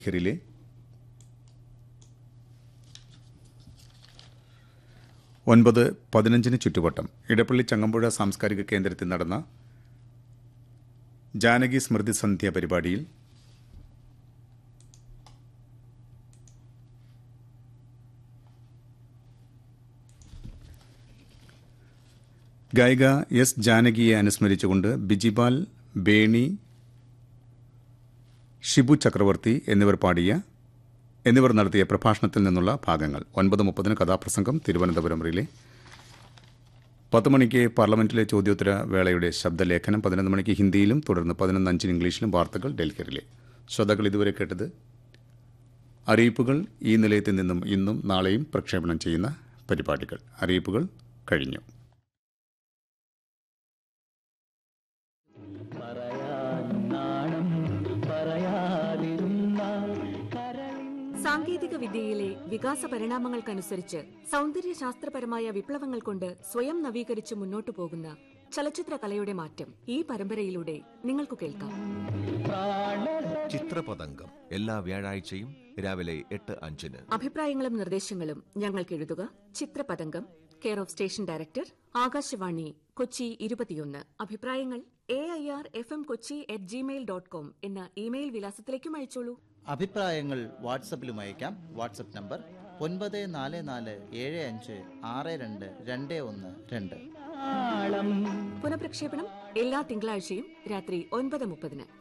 ഹിറിലെ ഒൻപത് പതിനഞ്ചിന് ചുറ്റുവട്ടം ഇടപ്പള്ളി ചങ്ങമ്പുഴ സാംസ്കാരിക കേന്ദ്രത്തിൽ നടന്ന ജാനകി സ്മൃതി സന്ധ്യ പരിപാടിയിൽ ഗായിക എസ് ജാനകിയെ അനുസ്മരിച്ചുകൊണ്ട് ബിജിപാൽ ബേണി ഷിബു ചക്രവർത്തി എന്നിവർ പാടിയ എന്നിവർ നടത്തിയ പ്രഭാഷണത്തിൽ നിന്നുള്ള ഭാഗങ്ങൾ ഒൻപത് മുപ്പതിന് കഥാപ്രസംഗം തിരുവനന്തപുരം റിലേ പത്ത് മണിക്ക് പാർലമെന്റിലെ ചോദ്യോത്തര വേളയുടെ ശബ്ദലേഖനം പതിനൊന്ന് മണിക്ക് ഹിന്ദിയിലും തുടർന്ന് പതിനൊന്ന് അഞ്ചിന് ഇംഗ്ലീഷിലും വാർത്തകൾ ഡൽഹി റിലേ ശ്രോതാക്കൾ ഇതുവരെ കേട്ടത് അറിയിപ്പുകൾ ഈ നിലയത്തിൽ നിന്നും ഇന്നും നാളെയും പ്രക്ഷേപണം ചെയ്യുന്ന പരിപാടികൾ അറിയിപ്പുകൾ കഴിഞ്ഞു സാങ്കേതിക വിദ്യയിലെ വികാസ പരിണാമങ്ങൾക്കനുസരിച്ച് സൗന്ദര്യ ശാസ്ത്രപരമായ വിപ്ലവങ്ങൾ കൊണ്ട് സ്വയം നവീകരിച്ച് മുന്നോട്ടു പോകുന്ന ചലച്ചിത്ര കലയുടെ മാറ്റം ഈ പരമ്പരയിലൂടെ നിങ്ങൾക്ക് കേൾക്കാം ചിത്രപതംഗം എല്ലാ വ്യാഴാഴ്ചയും രാവിലെ എട്ട് അഞ്ചിന് അഭിപ്രായങ്ങളും നിർദ്ദേശങ്ങളും ഞങ്ങൾക്ക് എഴുതുക Chithrapathangam care of station director Akashvani Kochi ഇരുപത്തിയൊന്ന് അഭിപ്രായങ്ങൾ A I R F M Kochi at Gmail dot com എന്ന ഇമെയിൽ വിലാസത്തിലേക്കും അയച്ചോളൂ അഭിപ്രായങ്ങൾ വാട്സപ്പിലും അയക്കാം വാട്സപ്പ് നമ്പർ ഒൻപത് നാല് നാല് ഏഴ് അഞ്ച് ആറ് രണ്ട് രണ്ട് ഒന്ന് രണ്ട് പുനഃപ്രക്ഷേപണം എല്ലാ തിങ്കളാഴ്ചയും രാത്രി ഒൻപത് മുപ്പതിന്